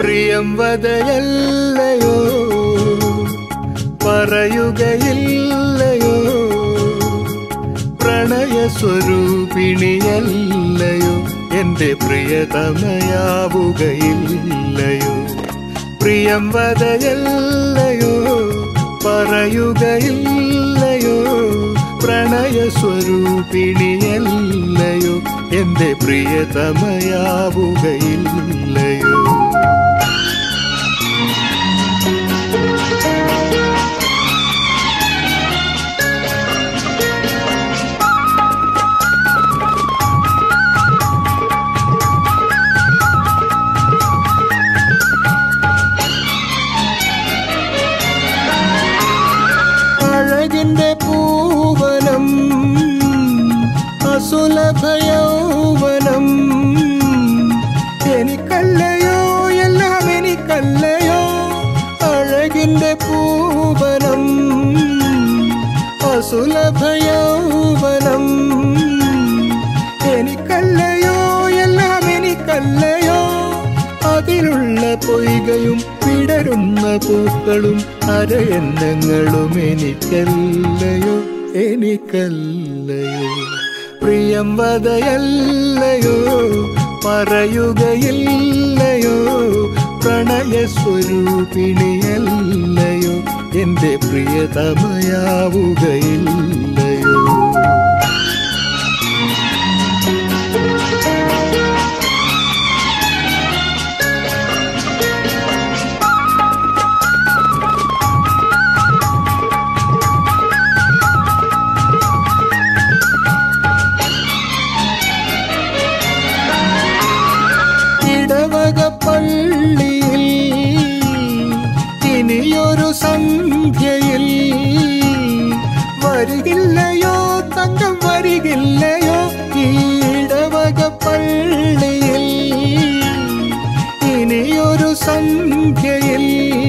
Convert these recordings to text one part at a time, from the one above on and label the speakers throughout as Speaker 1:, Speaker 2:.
Speaker 1: പ്രിയം വതയല്ലയോ പറയുകയില്ലയോ പ്രണയ സ്വരൂപിണിയല്ലയോ എന്റെ പ്രിയതമയാവുകയില്ലയോ പ്രിയം വതയല്ലയോ പറയുകയില്ലയോ പ്രണയ സ്വരൂപിണിയല്ലയോ എന്റെ പ്രിയതമയാവുകയില്ലയോ അഴകിന്റെ പൂവനം അസുലഭയൗവനം എനിക്കല്ലയോ എല്ലാം എനിക്കല്ലയോ അഴകിന്റെ പൂവനം അസുലഭയൗവനം എനിക്കല്ലയോ എല്ലാം എനിക്കല്ലയോ അതിലുള്ള പൊയ്കയും വിടരുന്ന പൂക്കളും അരയന്നങ്ങളും എനിക്കല്ലയോ എനിക്കല്ലയോ പ്രിയം വതയല്ലയോ പറയുകയില്ലയോ പ്രണയ സ്വരൂപിണിയല്ലയോ എന്റെ പ്രിയതമയാവുകയില്ലയോ ഇടവക പള്ളിയിൽ ഇനിയൊരു സന്ധ്യയിൽ വരികില്ലയോ തങ്കം വരികില്ലയോ ഈ ഇടവക പള്ളിയിൽ ഇനിയൊരു സന്ധ്യയിൽ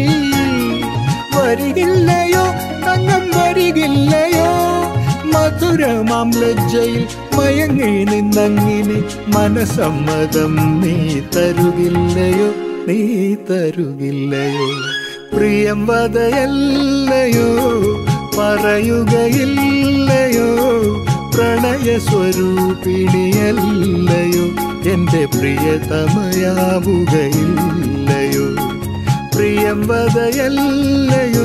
Speaker 1: വരികില്ലയോ തങ്കം വരികില്ലയോ മധുരമാം ലജ്ജയിൽ മയങ്ങി നിന്നങ്ങിനെ മനസമ്മതം നീ തരുകില്ലയോ നീ തരുകില്ലയോ പ്രിയം വതയല്ലയോ പറയുകയില്ലയോ പ്രണയ സ്വരൂപിണിയല്ലയോ എന്റെ പ്രിയതമയാവുകയില്ലയോ പ്രിയം വതയല്ലയോ